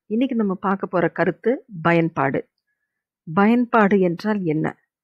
இன்னைக்கு நம்ம பார்க்க போற கருத்து பயன்பாடு. பயன்பாடு என்றால் என்ன?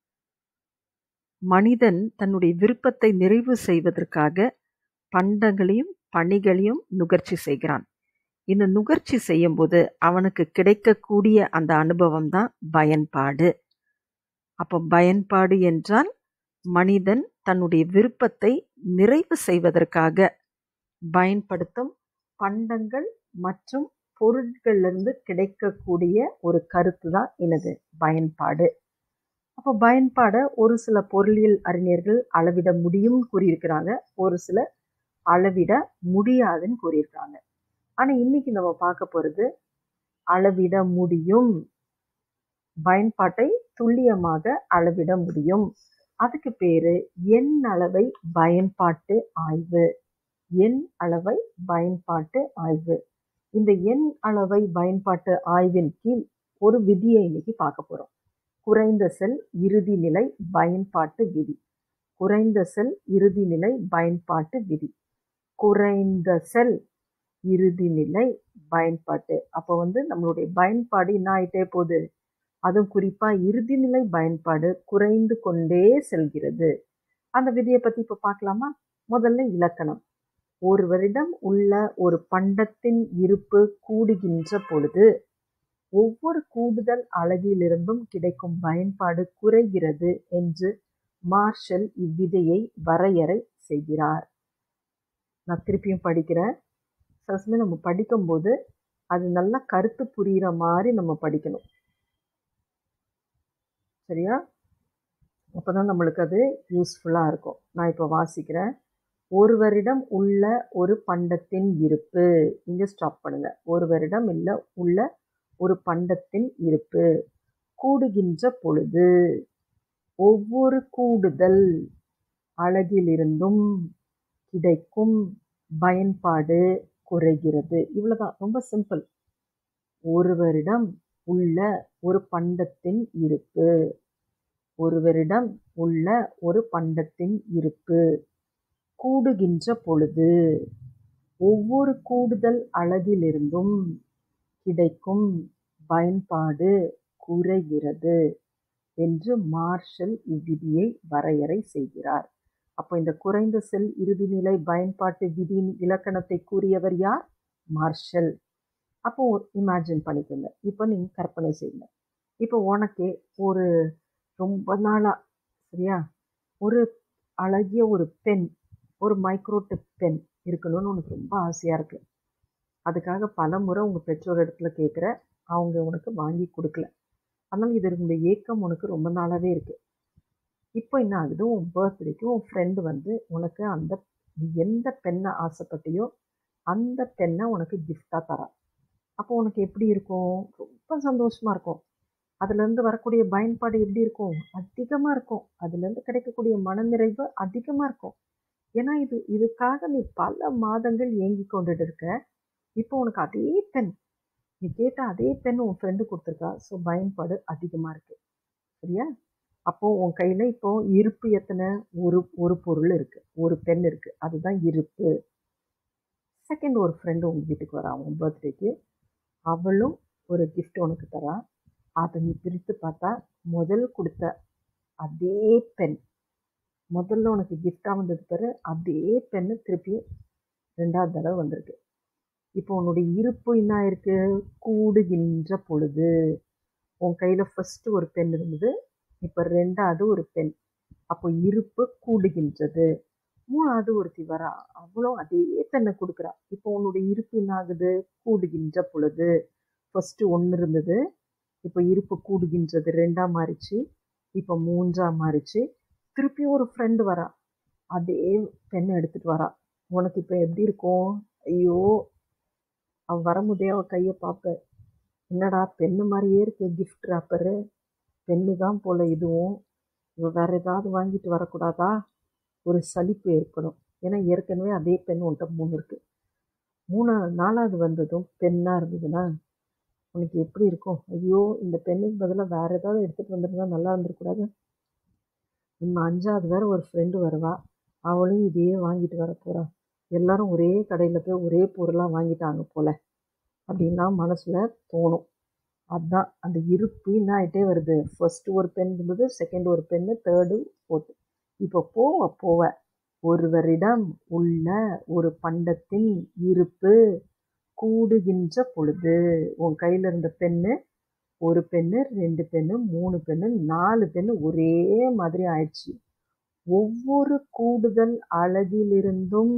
மனிதன் தன்னுடைய விருப்பத்தை நிறைவு செய்வதற்காக பண்டங்களையும், பணிகளையும் நுகர்ச்சி செய்கிறான். இந்த நுகர்ச்சி செய்யும்போது அவனுக்கு கிடைக்கக்கூடிய அந்த அனுபவம் தான் பயன்பாடு. அப்போ பயன்பாடு என்றால் மனிதன் தன்னுடைய விருப்பத்தை நிறைவு செய்வதற்காக பயன்படுத்தும் பண்டங்கள் மற்றும் பொருட்கள்லேருந்து கிடைக்கக்கூடிய ஒரு கருத்து தான் எனது பயன்பாடு. அப்போ பயன்பாடை ஒரு சில பொருளியல் அறிஞர்கள் அளவிட முடியும்னு கூறியிருக்கிறாங்க. ஒரு சிலர் அளவிட முடியாதுன்னு கூறியிருக்காங்க. ஆனா இன்னைக்கு நம்ம பார்க்க போறது அளவிட முடியும். பயன்பாட்டை துல்லியமாக அளவிட முடியும். அதுக்கு பேரு எண் அளவை பயன்பாட்டு ஆய்வு. எண் அளவை பயன்பாட்டு ஆய்வு. இந்த எண் அளவை பயன்பாட்டு ஆய்வின் கீழ் ஒரு விதியை இன்னைக்கு பார்க்க போறோம். குறைந்த செல் இறுதி நிலை பயன்பாட்டு விதி. குறைந்த செல் இறுதி நிலை பயன்பாட்டு விதி. குறைந்த செல் இறுதி நிலை பயன்பாட்டு. அப்போ வந்து நம்மளுடைய பயன்பாடு என்ன ஆயிட்டே போகுது? அதுவும் குறிப்பா இறுதி நிலை பயன்பாடு குறைந்து கொண்டே செல்கிறது. அந்த விதியை பத்தி இப்ப பார்க்கலாமா? முதல்ல இலக்கணம். ஒருவரிடம் உள்ள ஒரு பண்டத்தின் இருப்பு கூடுகின்ற பொழுது ஒவ்வொரு கூடுதல் அலகிலிருந்தும் கிடைக்கும் பயன்பாடு குறைகிறது என்று மார்ஷல் இவ்விதியை வரையறை செய்கிறார். நான் திருப்பியும் படிக்கிறேன். சில சமயம் நம்ம படிக்கும்போது அது நல்லா கருத்து புரியிற மாதிரி நம்ம படிக்கணும். சரியா? அப்பதான் நம்மளுக்கு அது யூஸ்ஃபுல்லா இருக்கும். நான் இப்போ வாசிக்கிறேன். ஒருவரிடம் உள்ள ஒரு பண்டத்தின் இருப்பு. இங்க ஸ்டாப் பண்ணுங்க. ஒருவரிடம் இல்ல உள்ள ஒரு பண்டத்தின் இருப்பு. கூடுகின்ற பொழுது ஒவ்வொரு கூடுதல் அலகிலிருந்தும் கிடைக்கும் பயன்பாடு குறைகிறது. இவ்வளவுதான். ரொம்ப சிம்பிள். ஒருவரிடம் உள்ள ஒரு பண்டத்தின் இருப்பு. ஒருவரிடம் உள்ள ஒரு பண்டத்தின் இருப்பு. கூடுகின்ற பொழுது ஒவ்வொரு கூடுதல் அலகிலிருந்தும் கிடைக்கும் பயன்பாடு குறைகிறது என்று மார்ஷல் இவ்விதியை வரையறை செய்கிறார். அப்போ இந்த குறைந்த செல் இறுதிநிலை பயன்பாட்டு விதியின் இலக்கணத்தை கூறியவர் யார்? மார்ஷல். அப்போ இமேஜின் பண்ணிக்கோங்க. இப்போ நீங்க கற்பனை செய்யுங்க. இப்போ உனக்கு ஒரு ரொம்ப நாளா சரியா? ஒரு அழகிய ஒரு பென், ஒரு மைக்ரோ டிப் பென் இருக்கணும்னு உனக்கு ரொம்ப ஆசையா இருக்கு. அதுக்காக பலமுறை உங்க பெற்றோர் இடத்துல கேட்குற. அவங்க உனக்கு வாங்கி கொடுக்கல. அதனால இதனுடைய ஏக்கம் உனக்கு ரொம்ப நாளாவே இருக்கு. இப்போ என்ன ஆகுது? உன் பர்த்டேக்கு உன் ஃப்ரெண்டு வந்து உனக்கு அந்த நீ எந்த பெண்ணை ஆசைப்பட்டியோ அந்த பெண்ணை உனக்கு கிஃப்டா தரா. அப்போ உனக்கு எப்படி இருக்கும்? ரொம்ப சந்தோஷமா இருக்கும். அதுலேருந்து வரக்கூடிய பயன்பாடு எப்படி இருக்கும்? அதிகமா இருக்கும். அதுலேருந்து கிடைக்கக்கூடிய மனநிறைவு அதிகமா இருக்கும். ஏன்னா இது இதுக்காக நீ பல மாதங்கள் ஏங்கிக் கொண்டுட்டு இருக்க. இப்போ உனக்கு அதே பென் நீ கேட்ட அதே பென் உன் ஃப்ரெண்டு கொடுத்துருக்கா. ஸோ பயன்பாடு அதிகமா இருக்கு. சரியா? அப்போ உன் கையில இப்போ இருப்பு எத்தனை? ஒரு ஒரு பொருள் இருக்கு. ஒரு பென் இருக்கு. அதுதான் இருப்பு. செகண்ட் ஒரு ஃப்ரெண்டு உங்க வீட்டுக்கு வரா உன் பர்த்டேக்கு. அவளும் ஒரு கிஃப்ட் உனக்கு தரா. அதை நீ பிரித்து பார்த்தா முதல் கொடுத்த அதே பென் முதல்ல உனக்கு கிஃப்டா வந்தது பாரு அதே பென்னு திருப்பியும் ரெண்டாவது தடவை வந்திருக்கு. இப்போ உன்னுடைய இருப்பு என்ன ஆயிருக்கு? கூடுகின்ற பொழுது உன் கையில ஃபர்ஸ்ட் ஒரு பென் இருந்தது. இப்போ ரெண்டாவது ஒரு பென். அப்போ இருப்பு கூடுகின்றது. மூணாவது ஒருத்தி வரா. அவளும் அதே பெண்ணை கொடுக்குறா. இப்போ உன்னுடைய இருப்பு என்ன ஆகுது? கூடுகின்ற பொழுது ஃபர்ஸ்ட் ஒன்று இருந்தது. இப்போ இருப்பு கூடுகின்றது ரெண்டா மாறிச்சு. இப்போ மூன்றா மாறிச்சு. திருப்பியும் ஒரு ஃப்ரெண்டு வரா. அதே பெண்ணை எடுத்துட்டு வரா. உனக்கு இப்போ எப்படி இருக்கும்? ஐயோ! அவ வரும்போதே அவ கைய பார்ப்ப. என்னடா பென்னு மாதிரியே இருக்கு கிஃப்ட் ராப்பரு. பென்னு தான் போல இதுவும். இவ வேற ஏதாவது வாங்கிட்டு வரக்கூடாதா? ஒரு சலிப்பு ஏற்படும். ஏன்னா ஏற்கனவே அதே பென் உன்கிட்ட மூணு இருக்கு. மூணா நாலாவது வந்ததும் பென்னா இருந்ததுன்னா உனக்கு எப்படி இருக்கும்? ஐயோ! இந்த பென்னுக்கு பதிலா வேற ஏதாவது எடுத்துட்டு வந்திருந்தா நல்லா இருந்திருக்கூடாதா? இன்னும் அஞ்சாவது வேற ஒரு ஃப்ரெண்டு வருவா. அவளும் இதையே வாங்கிட்டு வரப்போறா. எல்லாரும் ஒரே கடையில போய் ஒரே பொருளா வாங்கிட்டாங்க போல. அப்படின்லாம் மனசில் தோணும் அதுதான் அந்த இருப்பு என்ன ஆகிட்டே வருது ஃபர்ஸ்ட் ஒரு பென் இருந்தது செகண்ட் ஒரு பென்னு தேர்டு ஃபோர்த்து இப்போ போக போக ஒருவரிடம் உள்ள ஒரு பண்டத்தின் இருப்பு கூடுகின்ற பொழுது உன் கையில் இருந்த பென்னு ஒரு பென்னு ரெண்டு பென்னு மூணு பென்னு நாலு பென்னு ஒரே மாதிரி ஆயிடுச்சு ஒவ்வொரு கூடுதல் அழகிலிருந்தும்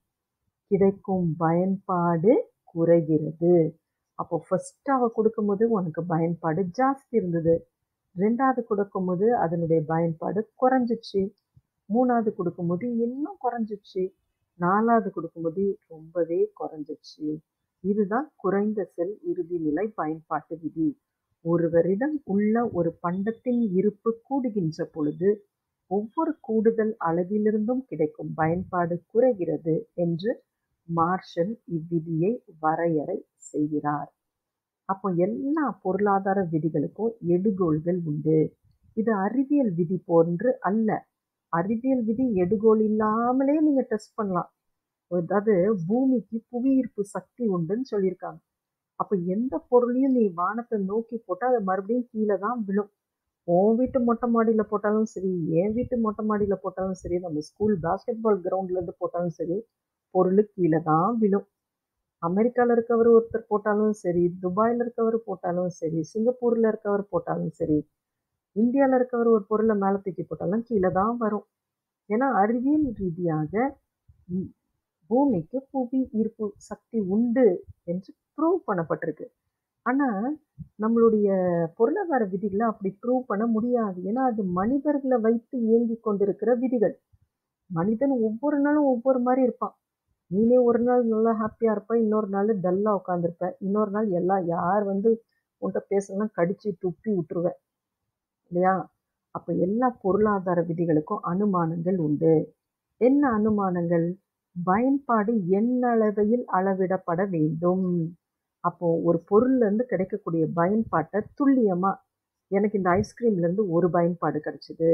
கிடைக்கும் பயன்பாடு குறைகிறது அப்போ ஃபர்ஸ்ட் அவ கொடுக்கும்போது உனக்கு பயன்பாடு ஜாஸ்தி இருந்தது ரெண்டாவது கொடுக்கும்போது அதனுடைய பயன்பாடு குறைஞ்சிச்சு மூணாவது கொடுக்கும்போது இன்னும் குறைஞ்சிச்சு நாலாவது கொடுக்கும்போது ரொம்பவே குறைஞ்சிச்சு இதுதான் குறைந்த செல் இறுதி நிலை பயன்பாட்டு விதி ஒருவரிடம் உள்ள ஒரு பண்டத்தின் இருப்பு கூடுகின்ற பொழுது ஒவ்வொரு கூடுதல் அளவிலிருந்தும் கிடைக்கும் பயன்பாடு குறைகிறது என்று மார்ஷல் இவ்விதியை வரையறை செய்கிறார் அப்போ எல்லா பொருளாதார விதிகளுக்கும் எடுகோள்கள் உண்டு இது அறிவியல் விதி போன்று அல்ல அறிவியல் விதி எடுகோள் இல்லாமலே நீங்க டெஸ்ட் பண்ணலாம் அதாவது பூமிக்கு புவியீர்ப்பு சக்தி உண்டுன்னு சொல்லியிருக்காங்க அப்ப எந்த பொருளையும் நீ வானத்தை நோக்கி போட்டால் அது மறுபடியும் கீழே தான் விழும் உன் வீட்டு மொட்டை மாடியில் போட்டாலும் சரி என் வீட்டு மொட்டை மாடியில் போட்டாலும் சரி நம்ம ஸ்கூல் பாஸ்கெட் பால் கிரவுண்ட்லேருந்து போட்டாலும் சரி பொருள் கீழே தான் விழும் அமெரிக்காவில் இருக்கவர் ஒருத்தர் போட்டாலும் சரி துபாயில் இருக்கவர் போட்டாலும் சரி சிங்கப்பூரில் இருக்கவர் போட்டாலும் சரி இந்தியாவில் இருக்கவர் ஒரு பொருளை மேலே தூக்கி போட்டாலும் கீழே தான் வரும் ஏன்னா அறிவியல் ரீதியாக ம், பூமிக்கு புவி ஈர்ப்பு சக்தி உண்டு என்று ப்ரூவ் பண்ணப்பட்டிருக்கு ஆனால் நம்மளுடைய பொருளாதார விதிகளை அப்படி ப்ரூவ் பண்ண முடியாது ஏன்னா அது மனிதர்களை வைத்து இயங்கி கொண்டிருக்கிற விதிகள் மனிதன் ஒவ்வொரு நாளும் ஒவ்வொரு மாதிரி இருப்பான் நீனே ஒரு நாள் நல்லா ஹாப்பியாக இருப்ப இன்னொரு நாள் டல்லாக உட்காந்துருப்ப இன்னொரு நாள் எல்லாம் யார் வந்து உன்கிட்ட பேசலாம் கடிச்சு துப்பி விட்டுருவ இல்லையா அப்போ எல்லா பொருளாதார விதிகளுக்கும் அனுமானங்கள் உண்டு என்ன அனுமானங்கள் பயன்பாடு எண்ணளவையில் அளவிடப்பட வேண்டும் அப்போ ஒரு பொருள்ல இருந்து கிடைக்கக்கூடிய பயன்பாட்டை துல்லியமா எனக்கு இந்த ஐஸ்கிரீம்ல இருந்து ஒரு பயன்பாடு கிடைச்சது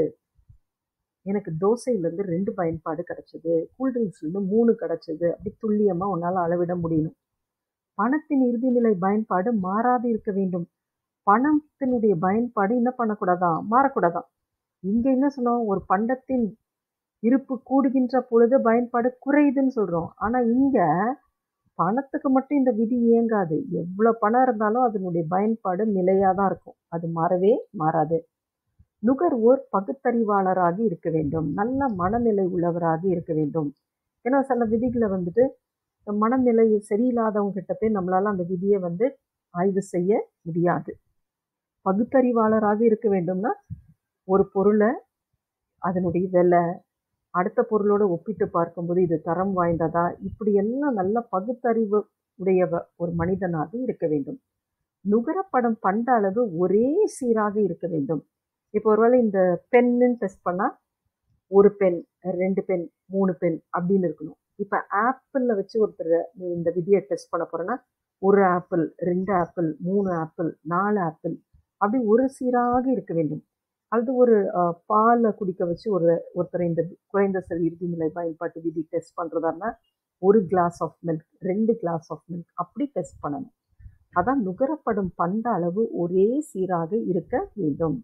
எனக்கு தோசையில இருந்து ரெண்டு பயன்பாடு கிடைச்சது கூல்ட்ரிங்க்ஸ்ல இருந்து மூணு கிடைச்சது அப்படி துல்லியமா உன்னால அளவிட முடியணும் பணத்தின் இறுதிநிலை பயன்பாடு மாறாது இருக்க வேண்டும் பணத்தினுடைய பயன்பாடு என்ன பண்ணக்கூடாதான் மாறக்கூடாதான் இங்க என்ன சொன்னோம் ஒரு பண்டத்தின் இருப்பு கூடுகின்ற பொழுது பயன்பாடு குறையுதுன்னு சொல்றோம் ஆனா இங்க பணத்துக்கு மட்டும் இந்த விதி இயங்காது எவ்வளவு பணம் இருந்தாலும் அதனுடைய பயன்பாடு நிலையா தான் இருக்கும் அது மாறவே மாறாது நுகர்வோர் பகுத்தறிவாளராக இருக்க வேண்டும் நல்ல மனநிலை உள்ளவராக இருக்க வேண்டும் ஏன்னா சில விதிகளை வந்துட்டு மனநிலை சரியில்லாதவங்க கிட்ட போய் நம்மளால அந்த விதியை வந்து ஆய்வு செய்ய முடியாது பகுத்தறிவாளராக இருக்க வேண்டும்னா ஒரு பொருளை அதனுடைய விலை அடுத்த பொருளோட ஒப்பிட்டு பார்க்கும்போது இது தரம் வாய்ந்ததா இப்படி எல்லாம் நல்ல பகுத்தறிவு உடையவ ஒரு மனிதனாக இருக்க வேண்டும் நுகரப்படும் பண்ட அளவு ஒரே சீராக இருக்க வேண்டும் இப்போ ஒருவேளை இந்த பென்னுன்னு டெஸ்ட் பண்ணால் ஒரு பென் ரெண்டு பென் மூணு பென் அப்படின்னு இருக்கணும் இப்போ ஆப்பிளில் வச்சு ஒருத்தர் நீ இந்த விதியை டெஸ்ட் பண்ண போறேன்னா ஒரு ஆப்பிள் ரெண்டு ஆப்பிள் மூணு ஆப்பிள் நாலு ஆப்பிள் அப்படி ஒரு சீராக இருக்க வேண்டும் அல்லது ஒரு அஹ், பாலை குடிக்க வச்சு ஒரு ஒருத்தரை இந்த குறைந்த செல் இறுதி நிலை பயன்பாட்டு விதி டெஸ்ட் பண்ணுறதா இருந்தால் ஒரு கிளாஸ் ஆஃப் மில்க் ரெண்டு கிளாஸ் ஆஃப் மில்க் அப்படி டெஸ்ட் பண்ணணும் அதான் நுகரப்படும் பண்ட அளவு ஒரே சீராக இருக்க வேண்டும்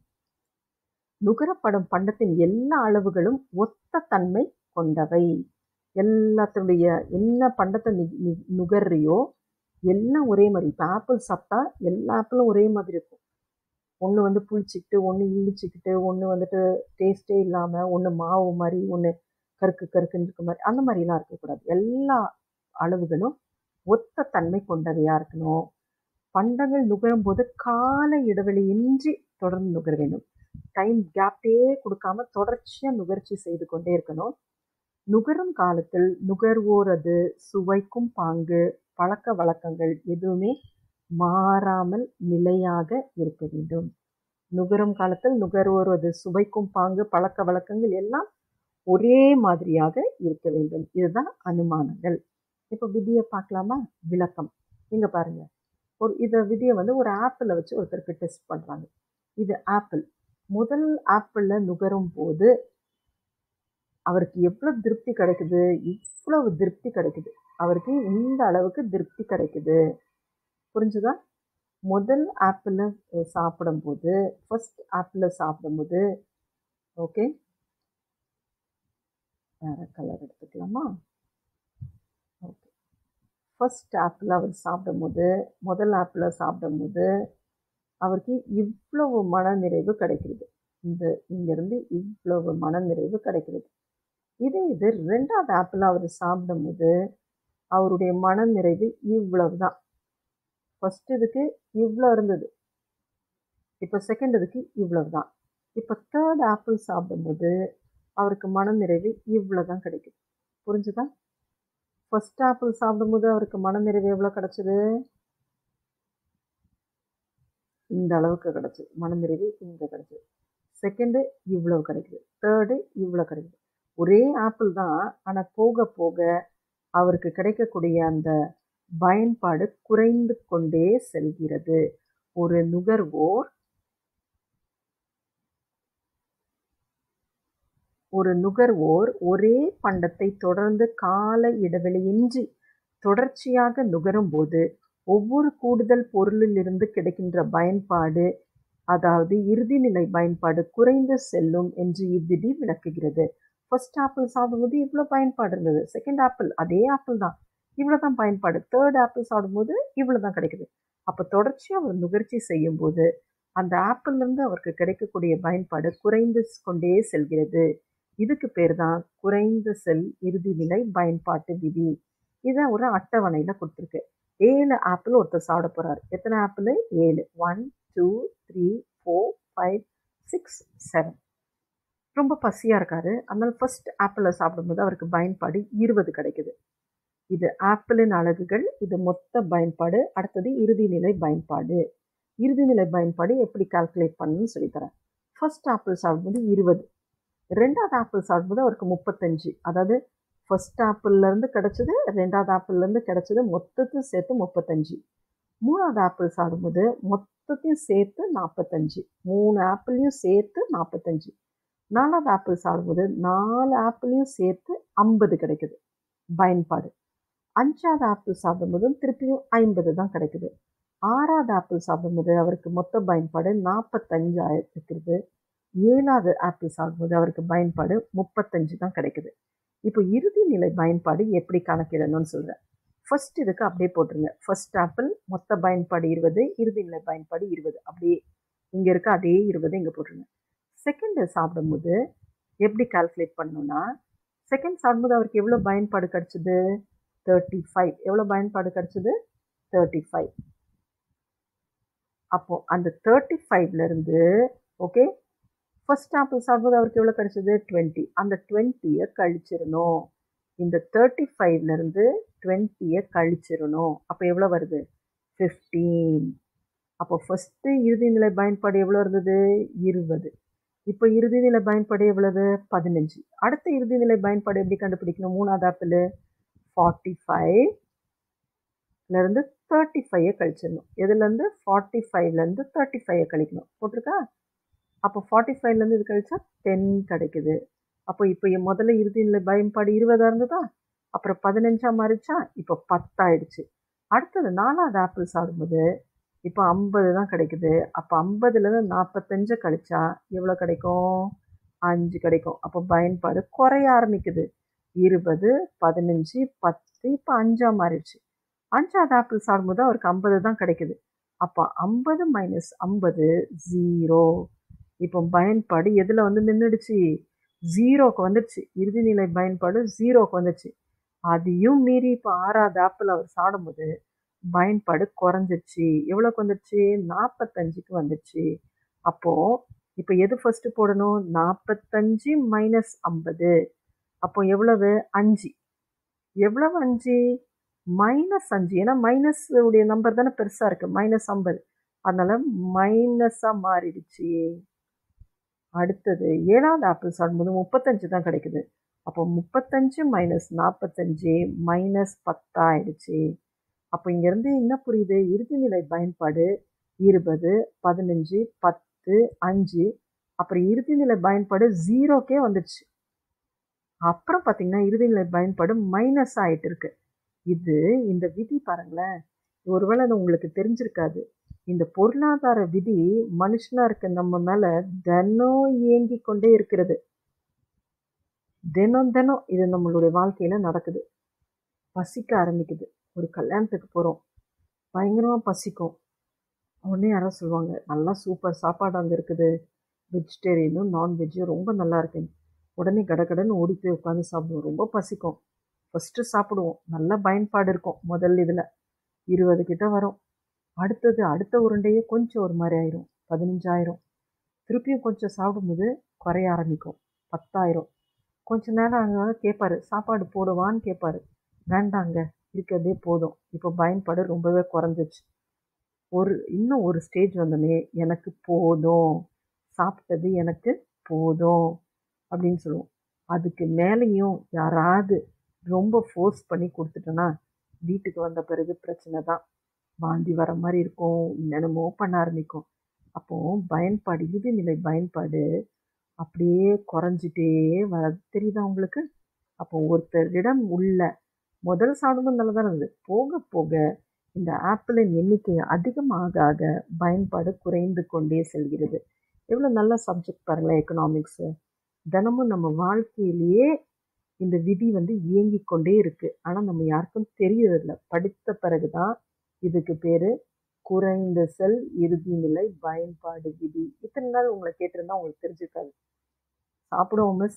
நுகரப்படும் பண்டத்தின் எல்லா அளவுகளும் ஒத்த தன்மை கொண்டவை எல்லாத்துடைய என்ன பண்டத்தை நி நி- நுகர்றியோ எல்லாம் ஒரே மாதிரி இப்போ ஆப்பிள் சாப்பிட்டா எல்லா ஆப்பிளும் ஒரே மாதிரி இருக்கும் ஒன்று வந்து புளிச்சிக்கிட்டு ஒன்று இழிச்சிக்கிட்டு ஒன்று வந்துட்டு டேஸ்டே இல்லாமல் ஒன்று மாவு மாதிரி ஒன்று கருக்கு கருக்குன்னு இருக்க மாதிரி அந்த மாதிரிலாம் இருக்கக்கூடாது எல்லா அளவுகளும் ஒத்த தன்மை கொண்டவையாக இருக்கணும் பண்டங்கள் நுகரும் போது கால இடைவெளியின்றி தொடர்ந்து நுகர வேண்டும் டைம் கேப்பே கொடுக்காம தொடர்ச்சியாக நுகர்ச்சி செய்து கொண்டே இருக்கணும் நுகரும் காலத்தில் நுகர்வோரது சுவைக்கும் பாங்கு பழக்க வழக்கங்கள் எதுவுமே மாறாமல் நிலையாக இருக்க வேண்டும் நுகரும் காலத்தில் நுகர்வோரது சுவைக்கும் பாங்கு பழக்க வழக்கங்கள் எல்லாம் ஒரே மாதிரியாக இருக்க வேண்டும் இதுதான் அனுமானங்கள் இப்போ விதியை பார்க்கலாமா விளக்கம் இங்க பாருங்க ஒரு இதை விதியை வந்து ஒரு ஆப்பிளை வச்சு ஒருத்தருக்கு டெஸ்ட் பண்றாங்க இது ஆப்பிள் முதல் ஆப்பிளில் நுகரும் போது அவருக்கு எவ்வளவு திருப்தி கிடைக்குது இவ்வளவு திருப்தி கிடைக்குது அவருக்கு இந்த அளவுக்கு திருப்தி கிடைக்குது புரிஞ்சுதா முதல் ஆப்பிளை சாப்பிடும்போது ஃபர்ஸ்ட் ஆப்பிளை சாப்பிடும்போது ஓகே வேறு கலர் எடுத்துக்கலாமா ஓகே ஃபர்ஸ்ட் ஆப்பிள் அவர் சாப்பிடும்போது முதல் ஆப்பிளை சாப்பிடும்போது அவருக்கு இவ்வளவு மனநிறைவு கிடைக்கிறது இந்த இங்கேருந்து இவ்வளவு மனநிறைவு கிடைக்கிறது இதே இது ரெண்டாவது ஆப்பிள் அவர் சாப்பிடும்போது அவருடைய மனநிறைவு இவ்வளவு தான் ஃபஸ்ட் இதுக்கு இவ்வளோ இருந்தது இப்போ செகண்ட் இதுக்கு இவ்வளவு தான் இப்போ தேர்ட் ஆப்பிள் சாப்பிடும்போது அவருக்கு மனநிறைவு இவ்வளோ தான் கிடைக்குது புரிஞ்சுதா ஃபர்ஸ்ட் ஆப்பிள் சாப்பிடும்போது அவருக்கு மனநிறைவு எவ்வளோ கிடச்சிது இந்த அளவுக்கு கிடச்சிது மனநிறைவு இங்கே கிடச்சிது செகண்டு இவ்வளோ கிடைக்குது தேர்டு இவ்வளோ கிடைக்குது ஒரே ஆப்பிள் தான் ஆனால் போக போக அவருக்கு கிடைக்கக்கூடிய அந்த பயன்பாடு குறைந்து கொண்டே செல்கிறது ஒரு நுகர்வோர் ஒரு நுகர்வோர் ஒரே பண்டத்தை தொடர்ந்து கால இடைவெளியின்றி தொடர்ச்சியாக நுகரும்போது ஒவ்வொரு கூடுதல் பொருளிலிருந்து கிடைக்கின்ற பயன்பாடு அதாவது இறுதிநிலை பயன்பாடு குறைந்து செல்லும் என்று இவ்விதி விளக்குகிறது ஃபர்ஸ்ட் ஆப்பிள் சாப்பிடும்போது இவ்வளோ பயன்பாடு இருந்தது செகண்ட் ஆப்பிள் அதே ஆப்பிள் தான் இவ்வளோ தான் பயன்பாடு தேர்ட் ஆப்பிள் சாப்பிடும்போது இவ்வளோ தான் கிடைக்குது அப்போ தொடர்ச்சியாக அவர் நுகர்ச்சி செய்யும்போது அந்த ஆப்பிள்லேருந்து அவருக்கு கிடைக்கக்கூடிய பயன்பாடு குறைந்து கொண்டே செல்கிறது இதுக்கு பேர் தான் குறைந்த செல் இறுதிநிலை பயன்பாட்டு விதி இதை ஒரு அட்டவணையில் கொடுத்துருக்கு ஏழு ஆப்பிள் ஒருத்தர் சாப்பிட போகிறார் எத்தனை ஆப்பிள் ஏழு one two three four five six seven ரொம்ப பசியாக இருக்காரு அதனால் ஃபர்ஸ்ட் ஆப்பிளை சாப்பிடும்போது அவருக்கு பயன்பாடு இருபது கிடைக்குது இது ஆப்பிளின் அலகுகள் இது மொத்த பயன்பாடு அடுத்தது இறுதிநிலை பயன்பாடு இறுதிநிலை பயன்பாடு எப்படி கால்குலேட் பண்ணணும்னு சொல்லித்தரேன் ஃபர்ஸ்ட் ஆப்பிள் சாப்பிடும்போது இருபது ரெண்டாவது ஆப்பிள் சாப்பிடும்போது அவருக்கு முப்பத்தஞ்சு அதாவது ஃபர்ஸ்ட் ஆப்பிள்லேருந்து கிடச்சது ரெண்டாவது ஆப்பிள்லேருந்து கிடச்சது மொத்தத்தையும் சேர்த்து முப்பத்தஞ்சு மூணாவது ஆப்பிள் சாப்பிடும்போது மொத்தத்தையும் சேர்த்து நாற்பத்தஞ்சு மூணு ஆப்பிளையும் சேர்த்து நாற்பத்தஞ்சு நாலாவது ஆப்பிள் சாப்பிடும்போது நாலு ஆப்பிளையும் சேர்த்து ஐம்பது கிடைக்குது பயன்பாடு அஞ்சாவது ஆப்பிள் சாப்பிடும்போது திருப்பியும் ஐம்பது தான் கிடைக்குது ஆறாவது ஆப்பிள் சாப்பிடும்போது அவருக்கு மொத்த பயன்பாடு நாற்பத்தஞ்சு இருக்கிறது ஏழாவது ஆப்பிள் சாப்பிடும்போது அவருக்கு பயன்பாடு முப்பத்தஞ்சு தான் கிடைக்குது இப்போ இறுதி நிலை பயன்பாடு எப்படி கணக்கிடணும்னு சொல்கிறேன் ஃபர்ஸ்ட் இதுக்கு அப்படியே போட்டுருங்க ஃபர்ஸ்ட் ஆப்பிள் மொத்த பயன்பாடு இருபது இறுதி நிலை பயன்பாடு இருபது அப்படியே இங்கே இருக்க அதே இருபது இங்கே போட்டுருங்க செகண்டு சாப்பிடும்போது எப்படி கால்குலேட் பண்ணணும்னா செகண்ட் சாப்பிடும்போது அவருக்கு எவ்வளோ பயன்பாடு கிடச்சிது தேர்ட்டி ஃபைவ் எவ்வளோ பயன்பாடு கிடச்சிது தேர்ட்டி ஃபைவ் அப்போது அந்த தேர்ட்டி ஃபைவ்லேருந்து ஓகே ஃபர்ஸ்ட் ஆப்பிள் சாப்பிடும்போது அவருக்கு எவ்வளோ கிடச்சிது டுவெண்ட்டி அந்த டுவெண்ட்டியை கழிச்சிடணும் இந்த தேர்ட்டி ஃபைவ்லேருந்து டுவெண்ட்டியை கழிச்சிடணும் அப்போ எவ்வளோ வருது ஃபிஃப்டீன் அப்போ ஃபஸ்ட்டு இறுதிநிலை பயன்பாடு எவ்வளோ இருந்தது இருபது இப்போ இறுதிநிலை பயன்பாடு எவ்வளவு பதினஞ்சு அடுத்த இறுதிநிலை பயன்பாடு எப்படி கண்டுபிடிக்கணும் மூணாவது ஆப்பிள் ஃபார்ட்டி ஃபைவ்லேருந்து தேர்ட்டி ஃபைவை கழிச்சிடணும் எதுலேருந்து ஃபார்ட்டி ஃபைவ்லேருந்து தேர்ட்டி ஃபைவை கழிக்கணும் போட்டிருக்கா அப்போ ஃபார்ட்டி ஃபைவ்லேருந்து இது கழிச்சா டென் கிடைக்குது அப்போ இப்போ முதல்ல இறுதிநிலை பயன்பாடு இருபதாக இருந்ததா அப்புறம் பதினஞ்சாக மாறிச்சா இப்போ பத்தாயிடுச்சு அடுத்தது நாலாவது ஆப்பிள் சாப்பிடும்போது இப்போ ஐம்பது தான் கிடைக்குது அப்போ ஐம்பதுலேருந்து நாற்பத்தஞ்சை கழிச்சா எவ்வளோ கிடைக்கும் அஞ்சு கிடைக்கும் அப்போ பயன்பாடு குறைய ஆரம்பிக்குது இருபது பதினஞ்சு பத்து இப்போ அஞ்சாக மாறிடுச்சு அஞ்சாவது ஆப்பிள் சாப்பிடும்போது அவருக்கு ஐம்பது தான் கிடைக்குது அப்போ ஐம்பது மைனஸ் ஐம்பது ஜீரோ இப்போ பயன்பாடு எதில் வந்து நின்றுடுச்சு ஜீரோக்கு வந்துடுச்சு இறுதிநிலை பயன்பாடு ஜீரோக்கு வந்துடுச்சு அதையும் மீறி இப்போ ஆறாவது ஆப்பிள் அவர் சாப்பிடும்போது பயன்பாடு குறைஞ்சிருச்சு எவ்வளோக்கு வந்துடுச்சு நாற்பத்தஞ்சுக்கு வந்துடுச்சு அப்போது இப்போ எது ஃபஸ்ட்டு போடணும் நாற்பத்தஞ்சு மைனஸ் ஐம்பது அப்போ எவ்வளவு அஞ்சு எவ்வளவு அஞ்சு மைனஸ் அஞ்சு ஏன்னா மைனஸ் உடைய நம்பர் தானே பெருசாக இருக்குது மைனஸ் ஐம்பது அதனால் மைனஸாக மாறிடுச்சு அடுத்தது ஏழாவது ஆப்பிள் சாப்பிடும்போது முப்பத்தஞ்சு தான் கிடைக்குது அப்போ முப்பத்தஞ்சு மைனஸ் நாற்பத்தஞ்சு மைனஸ் பத்தாயிடுச்சு அப்போ இங்கேருந்து என்ன புரியுது இறுதிநிலை பயன்பாடு இருபது பதினஞ்சு பத்து அஞ்சு அப்புறம் இறுதிநிலை பயன்பாடு ஜீரோக்கே வந்துடுச்சு அப்புறம் பார்த்தீங்கன்னா இறுதிநிலை பயன்பாடு மைனஸ் ஆகிட்டு இருக்கு இது இந்த விதி பாருங்களேன் ஒருவேளை அது உங்களுக்கு தெரிஞ்சிருக்காது இந்த பொருளாதார விதி மனுஷனா இருக்க நம்ம மேல தினம் இயங்கி கொண்டே இருக்கிறது தினம் தினம் இது நம்மளுடைய வாழ்க்கையில நடக்குது பசிக்க ஆரம்பிக்குது ஒரு கல்யாணத்துக்கு போறோம் பயங்கரமா பசிக்கும் உடனே யாரோ சொல்லுவாங்க நல்லா சூப்பர் சாப்பாடு அங்கே இருக்குது வெஜிடேரியனும் நான்வெஜ்ஜும் ரொம்ப நல்லா இருக்கு உடனே கடகடன்னு ஓடி போய் உட்காந்து சாப்பிடுவோம் ரொம்ப பசிக்கும் ஃபஸ்ட்டு சாப்பிடுவோம் நல்ல பயன்பாடு இருக்கும் முதல் இதில் இருபது கிட்ட வரும் அடுத்தது அடுத்த உருண்டையே கொஞ்சம் ஒரு மாதிரி ஆயிரும் பதினஞ்சாயிரம் திருப்பியும் கொஞ்சம் சாப்பிடும்போது குறைய ஆரம்பிக்கும் பத்தாயிரம் கொஞ்ச நேரம் அங்கே கேட்பாரு சாப்பாடு போடுவான்னு கேட்பாரு வேண்டாங்க இருக்கிறதே போதும் இப்போ பயன்பாடு ரொம்பவே குறைஞ்சிச்சு ஒரு இன்னும் ஒரு ஸ்டேஜ் வந்தோடனே எனக்கு போதும் சாப்பிட்டது எனக்கு போதும் அப்படின்னு சொல்லுவோம் அதுக்கு மேலேயும் யாராவது ரொம்ப ஃபோர்ஸ் பண்ணி கொடுத்துட்டோன்னா வீட்டுக்கு வந்த பிறகு பிரச்சனை தான் வாந்தி வர மாதிரி இருக்கும் என்னென்னமோ பண்ண ஆரம்பிக்கும் அப்போது பயன்பாடு இறுதிநிலை பயன்பாடு அப்படியே குறைஞ்சிட்டே வர தெரியுதா உங்களுக்கு அப்போ ஒருத்தரிடம் உள்ள முதல் சாப்பிடும்போது நல்லா தான் இருந்தது போக போக இந்த ஆப்பிளின் எண்ணிக்கை அதிகமாக ஆக பயன்பாடு குறைந்து கொண்டே செல்கிறது எவ்வளோ நல்ல சப்ஜெக்ட் பாருங்களேன் எக்கனாமிக்ஸு தினமும் நம்ம வாழ்க்கையிலேயே இந்த விதி வந்து இயங்கிக் கொண்டே இருக்கு ஆனால் நம்ம யாருக்கும் தெரியறதில்ல படித்த பிறகு தான் இதுக்கு பேர் குறைந்த செல் இறுதி நிலை பயன்பாடு விதி இத்தனை நாள் உங்களை கேட்டிருந்தா உங்களுக்கு தெரிஞ்சிருக்காது சாப்பிடுவோம் மிஸ்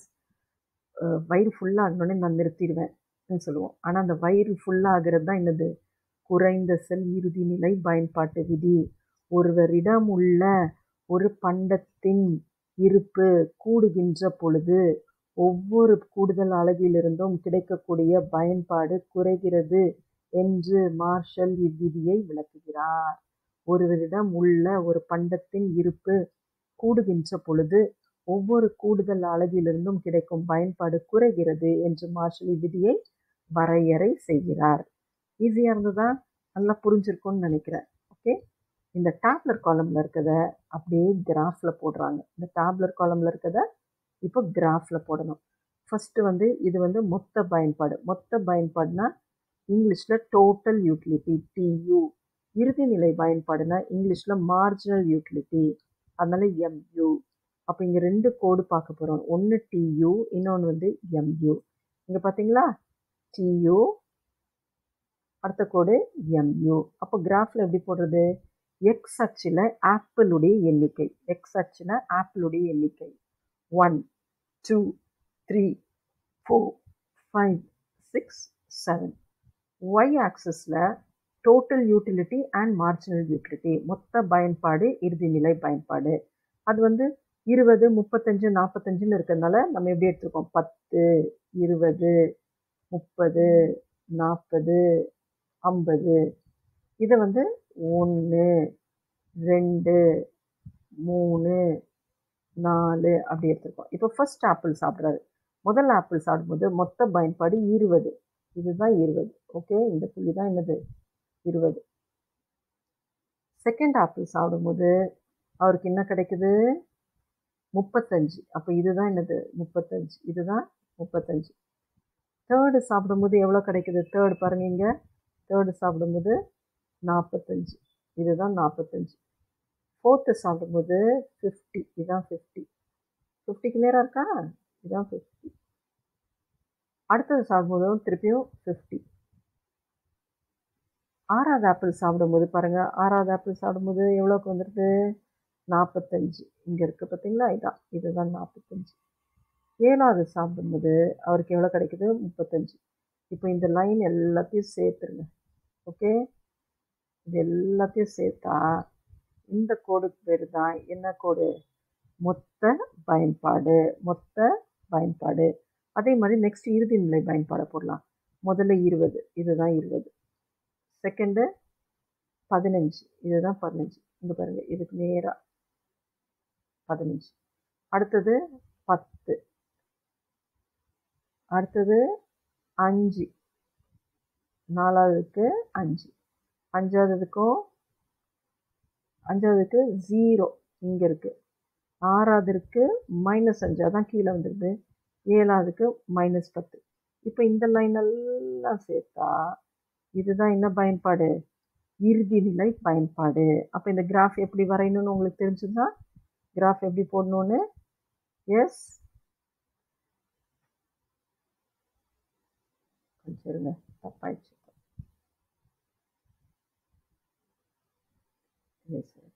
வயிறு ஃபுல்லாகணுன்னே நான் நிறுத்திடுவேன் சொல்லுவோம் ஆனால் அந்த வயிறு ஃபுல்லாகிறது தான் என்னது குறைந்த செல் இறுதி நிலை பயன்பாட்டு விதி ஒருவரிடம் உள்ள ஒரு பண்டத்தின் இருப்பு கூடுகின்ற பொழுது ஒவ்வொரு கூடுதல் அளவிலிருந்தும் கிடைக்கக்கூடிய பயன்பாடு குறைகிறது என்று மார்ஷல் இவ்விதியை விளக்குகிறார் ஒருவரிடம் உள்ள ஒரு பண்டத்தின் இருப்பு கூடுகின்ற பொழுது ஒவ்வொரு கூடுதல் அளவிலிருந்தும் கிடைக்கும் பயன்பாடு குறைகிறது என்று மார்ஷல் இவ்விதியை வரையறை செய்கிறார் ஈஸியாக இருந்ததா நல்லா புரிஞ்சிருக்கும்னு நினைக்கிறேன் ஓகே இந்த டேப்லர் காலமில் இருக்கிறத அப்படியே கிராஃபில் போடுறாங்க இந்த டேப்லர் காலமில் இருக்கிறத இப்போ கிராஃபில் போடணும் ஃபஸ்ட்டு வந்து இது வந்து மொத்த பயன்பாடு மொத்த பயன்பாடுனா இங்கிலீஷில் டோட்டல் யூட்டிலிட்டி டியூ இறுதிநிலை பயன்பாடுனா இங்கிலீஷில் மார்ஜினல் யூட்டிலிட்டி அதனால எம்யூ அப்போ இங்கே ரெண்டு கோடு பார்க்க போகிறோம் ஒன்று டியூ இன்னொன்று வந்து எம்யூ இங்கே பார்த்தீங்களா டியூ அடுத்த கோடு எம்யூ அப்போ கிராஃபில் எப்படி போடுறது எக்ஸ் அச்சில் ஆப்பிளுடைய எண்ணிக்கை எக்ஸ் அச்சில் ஆப்பிளுடைய எண்ணிக்கை one two three four five six seven Y ஆக்சஸில் total utility and marginal utility மொத்த பயன்பாடு இறுதிநிலை பயன்பாடு அது வந்து இருபது முப்பத்தஞ்சு நாற்பத்தஞ்சுன்னு இருக்கிறதுனால நம்ம எப்படி எடுத்துருக்கோம் பத்து இருபது முப்பது நாற்பது ஐம்பது இதை வந்து ஒன்று ரெண்டு மூணு நாலு அப்படி எடுத்துருக்கோம் இப்போ ஃபர்ஸ்ட் ஆப்பிள் சாப்பிட்றாரு முதல் ஆப்பிள் சாப்பிடும்போது மொத்த பயன்பாடு இருபது இதுதான் இருபது ஓகே இந்த புள்ளி தான் என்னது இருபது செகண்ட் ஆப்பிள் சாப்பிடும்போது அவருக்கு என்ன கிடைக்குது முப்பத்தஞ்சு அப்போ இதுதான் என்னது முப்பத்தஞ்சு இதுதான் முப்பத்தஞ்சு தேர்டு சாப்பிடும்போது எவ்வளோ கிடைக்குது தேர்டு பாருங்க இங்கே தேர்டு சாப்பிடும்போது நாற்பத்தஞ்சு இதுதான் நாற்பத்தஞ்சு ஃபோர்த்து சாப்பிடும்போது ஃபிஃப்டி இதுதான் ஃபிஃப்டி ஃபிஃப்டிக்கு நேரம் இருக்கா இதுதான் ஃபிஃப்டி அடுத்தது சாப்பிடும்போதும் திருப்பியும் ஃபிஃப்டி ஆறாவது ஆப்பிள் சாப்பிடும்போது பாருங்கள் ஆறாவது ஆப்பிள் சாப்பிடும்போது எவ்வளோக்கு வந்துடுது நாற்பத்தஞ்சு இங்கே இருக்குது பார்த்தீங்களா இதான் இதுதான் நாற்பத்தஞ்சு ஏழாவது சாப்பிடும்போது அவருக்கு எவ்வளோ கிடைக்குது முப்பத்தஞ்சு இப்போ இந்த லைன் எல்லாத்தையும் சேர்த்துருங்க ஓகே இது எல்லாத்தையும் சேர்த்தா இந்த கோடுக்கு பேர் தான் என்ன கோடு மொத்த பயன்பாடு மொத்த பயன்பாடு அதே மாதிரி நெக்ஸ்ட் இறுதி நிலை பயன்பாடை போடலாம் முதல்ல இருபது இதுதான் இருபது செகண்டு பதினஞ்சு இதுதான் பதினஞ்சு இங்கே பாருங்கள் இதுக்கு நேராக பதினஞ்சு அடுத்தது பத்து அடுத்தது அஞ்சு நாலாவதுக்கு அஞ்சு அஞ்சாவதுக்கும் அஞ்சாவதுக்கு ஜீரோ இங்கே இருக்குது ஆறாவதுக்கு மைனஸ் அஞ்சு அதான் கீழே வந்துடுது ஏழாவதுக்கு மைனஸ் பத்து இப்போ இந்த லைன் எல்லாம் சேர்த்தா இதுதான் என்ன பயன்பாடு இறுதி நிலை பயன்பாடு அப்போ இந்த கிராஃப் எப்படி வரையணும்னு உங்களுக்கு தெரிஞ்சுதா கிராஃப் எப்படி போடணும்னு எஸ் கொஞ்சம் இருங்க தப்பாயிடுச்சு Yes, sir.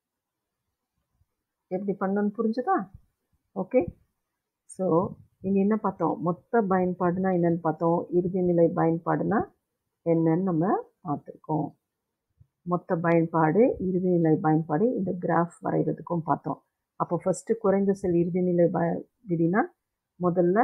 எப்படி பண்ணணும்னு புரிஞ்சுதா ஓகே ஸோ இங்கே என்ன பார்த்தோம் மொத்த பயன்பாடுனா என்னன்னு பார்த்தோம் இறுதி நிலை பயன்பாடுனா என்னன்னு நம்ம பார்த்துருக்கோம் மொத்த பயன்பாடு இறுதி நிலை பயன்பாடு இந்த கிராஃப் வரைகிறதுக்கும் பார்த்தோம் அப்போ ஃபஸ்ட்டு குறைந்த செல் இறுதி நிலை ப விதினா முதல்ல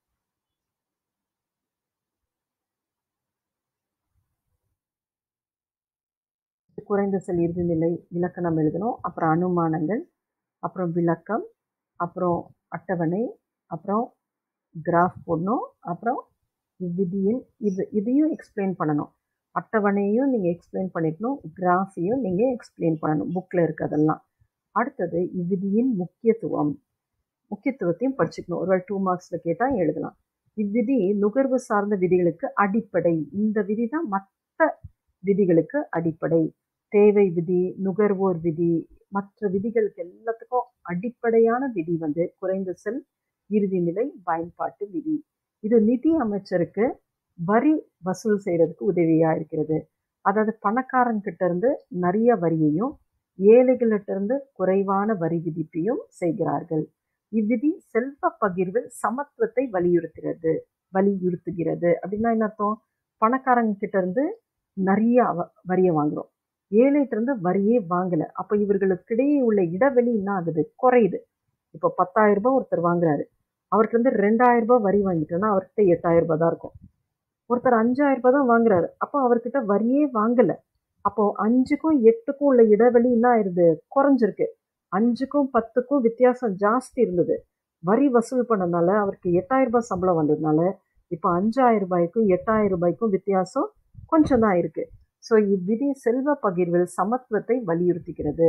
குறைந்த செல் இறுதி நிலை இலக்கணம் எழுதணும் அப்புறம் அனுமானங்கள் அப்புறம் விளக்கம் அப்புறம் அட்டவணை அப்புறம் கிராஃப் போடணும் அப்புறம் விதியின் இது இதையும் எக்ஸ்பிளைன் பண்ணணும் அட்டவணையும் நீங்கள் எக்ஸ்பிளைன் பண்ணிக்கணும் கிராஃபையும் நீங்கள் எக்ஸ்பிளைன் பண்ணணும் புக்கில் இருக்கிறதெல்லாம் அடுத்தது இவ்விதியின் முக்கியத்துவம் முக்கியத்துவத்தையும் படிச்சுக்கணும் ஒருவேளை டூ மார்க்ஸில் கேட்டால் எழுதலாம் இவ்விதி நுகர்வு சார்ந்த விதிகளுக்கு அடிப்படை இந்த விதி தான் மற்ற விதிகளுக்கு அடிப்படை தேவை விதி நுகர்வோர் விதி மற்ற விதிகளுக்கு எல்லாத்துக்கும் அடிப்படையான விதி வந்து குறைந்த செல் இறுதி நிலை பயன்பாட்டு விதி இது நிதி அமைச்சருக்கு வரி வசூல் செய்கிறதுக்கு உதவியாக இருக்கிறது அதாவது பணக்காரன்கிட்ட இருந்து நிறைய வரியையும் ஏழைகள்கிட்ட இருந்து குறைவான வரி விதிப்பையும் செய்கிறார்கள் இவ்விதி செல்வ பகிர்வில் சமத்துவத்தை வலியுறுத்துகிறது வலியுறுத்துகிறது அப்படின்னா என்ன அர்த்தம் பணக்காரங்க கிட்ட இருந்து நிறைய வ- வரியை வாங்குறோம் ஏழைகிட்ட இருந்து வரியே வாங்கலை அப்போ இவர்களுக்கிடையே உள்ள இடைவெளி என்ன ஆகுது குறையுது இப்போ பத்தாயிரம் ரூபாய் ஒருத்தர் வாங்குறாரு அவர்கிட்ட இருந்து ரெண்டாயிரம் ரூபாய் வரி வாங்கிட்டோம்னா அவர்கிட்ட எட்டாயிரம் ரூபாய் தான் இருக்கும் ஒருத்தர் அஞ்சாயிரம் ரூபாய் தான் வாங்குறாரு அப்போ அவர்கிட்ட வரியே வாங்கலை அப்போ அஞ்சுக்கும் எட்டுக்கும் உள்ள இடைவெளி என்ன ஆயிருது குறைஞ்சிருக்கு அஞ்சுக்கும் பத்துக்கும் வித்தியாசம் ஜாஸ்தி இருந்தது வரி வசூல் பண்ணனால அவருக்கு எட்டாயிரம் ரூபாய் சம்பளம் வந்ததுனால இப்போ அஞ்சாயிரம் ரூபாய்க்கும் எட்டாயிரம் ரூபாய்க்கும் வித்தியாசம் கொஞ்சம் தான் இருக்கு ஸோ இவ்விதி செல்வ பகிர்வில் சமத்துவத்தை வலியுறுத்துகிறது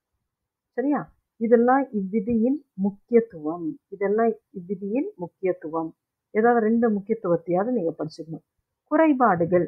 சரியா இதெல்லாம் இவ்விதியின் முக்கியத்துவம் இதெல்லாம் இவ்விதியின் முக்கியத்துவம் ஏதாவது ரெண்டு முக்கியத்துவத்தையாவது நீங்கள் படிச்சுக்கணும் குறைபாடுகள்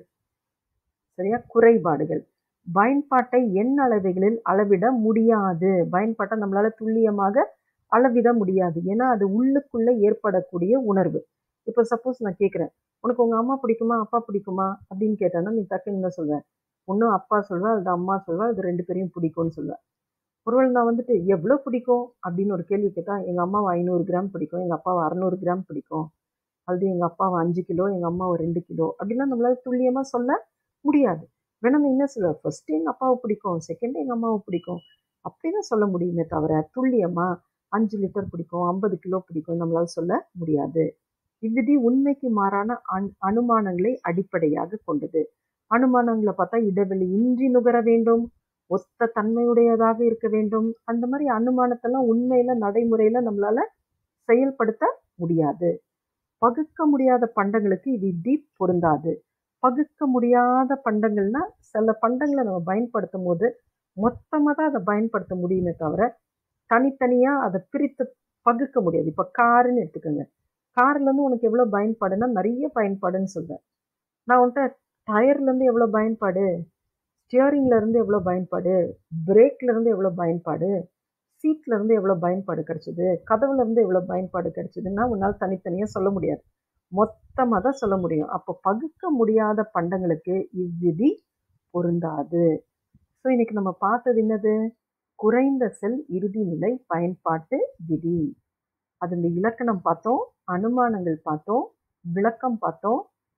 சரியா குறைபாடுகள் பயன்பாட்டை எண் அளவைகளில் அளவிட முடியாது பயன்பாட்டை நம்மளால துல்லியமாக அளவிட முடியாது ஏன்னா அது உள்ளுக்குள்ள ஏற்படக்கூடிய உணர்வு இப்போ சப்போஸ் நான் கேட்குறேன் உனக்கு உங்க அம்மா பிடிக்குமா அப்பா பிடிக்குமா அப்படின்னு கேட்டேன்னா நீ டக்குன்னு என்ன சொல்வ ஒன்றும் அப்பா சொல்வா அது அம்மா சொல்வா அது ரெண்டு பேரையும் பிடிக்கும்னு சொல்வேன் ஒருவேளை நான் வந்துட்டு எவ்வளோ பிடிக்கும் அப்படின்னு ஒரு கேள்வி கேட்டால் எங்கள் அம்மாவை ஐநூறு கிராம் பிடிக்கும் எங்கள் அப்பாவை அறநூறு கிராம் பிடிக்கும் அல்லது எங்கள் அப்பாவை அஞ்சு கிலோ எங்கள் அம்மாவை ரெண்டு கிலோ அப்படின்னா நம்மளால துல்லியமாக சொல்ல முடியாது வேணா நீ என்ன சொல்லுவ ஃபர்ஸ்ட் எங்கள் அப்பாவை பிடிக்கும் செகண்ட் எங்கள் அம்மாவை பிடிக்கும் அப்படிதான் சொல்ல முடியுமே தவிர துல்லியமாக அஞ்சு லிட்டர் பிடிக்கும் ஐம்பது கிலோ பிடிக்கும் நம்மளால சொல்ல முடியாது இவ்விதி உண்மைக்கு மாறான அன் அனுமானங்களை அடிப்படையாக கொண்டது அனுமானங்களை பார்த்தா இடைவெளி இன்றி நுகர வேண்டும் ஒத்த தன்மையுடையதாக இருக்க வேண்டும் அந்த மாதிரி அனுமானத்தெல்லாம் உண்மையில நடைமுறையில நம்மளால செயல்படுத்த முடியாது பகுக்க முடியாத பண்டங்களுக்கு இது இவ்விதி பொருந்தாது பகுக்க முடியாத பண்டங்கள்னா சில பண்டங்களை நம்ம பயன்படுத்தும் போது மொத்தமாக தான் அதை பயன்படுத்த முடியுமே தவிர தனித்தனியாக அதை பிரித்து பகுக்க முடியாது இப்போ காருன்னு எடுத்துக்கோங்க கார்லேருந்து உனக்கு எவ்வளோ பயன்பாடுன்னா நிறைய பயன்பாடுன்னு சொல்வேன் நான் உன்கிட்ட டயர்லேருந்து எவ்வளோ பயன்பாடு ஸ்டியரிங்ல இருந்து எவ்வளோ பயன்பாடு பிரேக்ல இருந்து எவ்வளோ பயன்பாடு சீட்ல இருந்து எவ்வளோ பயன்பாடு கிடைச்சது கதவுல இருந்து எவ்வளோ பயன்பாடு கிடைச்சதுன்னா உன்னால் தனித்தனியாக சொல்ல முடியாது மொத்தமாக தான் சொல்ல முடியும் அப்போ பகுக்க முடியாத பண்டங்களுக்கு இவ்விதி பொருந்தாது ஸோ இன்னைக்கு நம்ம பார்த்தது என்னது குறைந்த செல் இறுதி நிலை பயன்பாட்டு விதி அது இந்த இலக்கணம் பார்த்தோம் அனுமானங்கள் பார்த்தோம் விளக்கம் பார்த்தோம்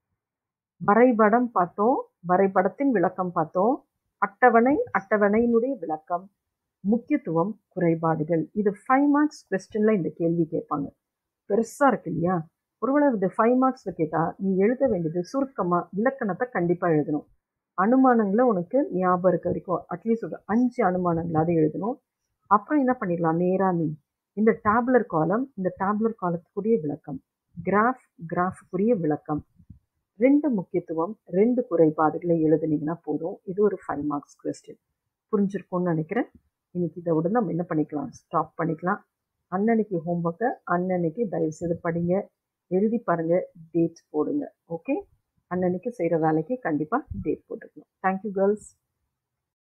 வரைபடம் பார்த்தோம் வரைபடத்தின் விளக்கம் பார்த்தோம் அட்டவணை அட்டவணையினுடைய விளக்கம் முக்கியத்துவம் குறைபாடுகள் இது ஃபைவ் மார்க்ஸ் கொஸ்டின்ல இந்த கேள்வி கேட்பாங்க பெருசா இருக்கு இல்லையா ஒருவேளை இது ஃபைவ் மார்க்ஸ்ல கேட்டா நீ எழுத வேண்டியது சுருக்கமா இலக்கணத்தை கண்டிப்பா எழுதணும் அனுமானங்களை உனக்கு ஞாபகம் இருக்க வரைக்கும் அட்லீஸ்ட் ஒரு அஞ்சு அனுமானங்களாவது எழுதணும் அப்புறம் என்ன பண்ணிடலாம் நேரா நீ இந்த டேப்லர் காலம் இந்த டேப்லர் காலத்துக்குரிய விளக்கம் கிராஃப் கிராஃபுக்குரிய விளக்கம் ரெண்டு முக்கியத்துவம் ரெண்டு குறைபாடுகளை எழுதுனீங்கன்னா போதும் இது ஒரு ஃபைவ் மார்க்ஸ் கொஸ்டின் புரிஞ்சிருக்கும்னு நினைக்கிறேன் இன்னைக்கு இதை விட நம்ம என்ன பண்ணிக்கலாம் ஸ்டாப் பண்ணிக்கலாம் அன்னன்னைக்கு ஹோம்ஒர்க்கை அன்னன்னைக்கு தயவுசெய்து படிங்க எழுதி பாருங்க டேட்ஸ் போடுங்க ஓகே அன்னன்னைக்கு செய்கிற வேலைக்கு கண்டிப்பாக டேட் போட்டுக்கணும் தேங்க்யூ கேர்ள்ஸ்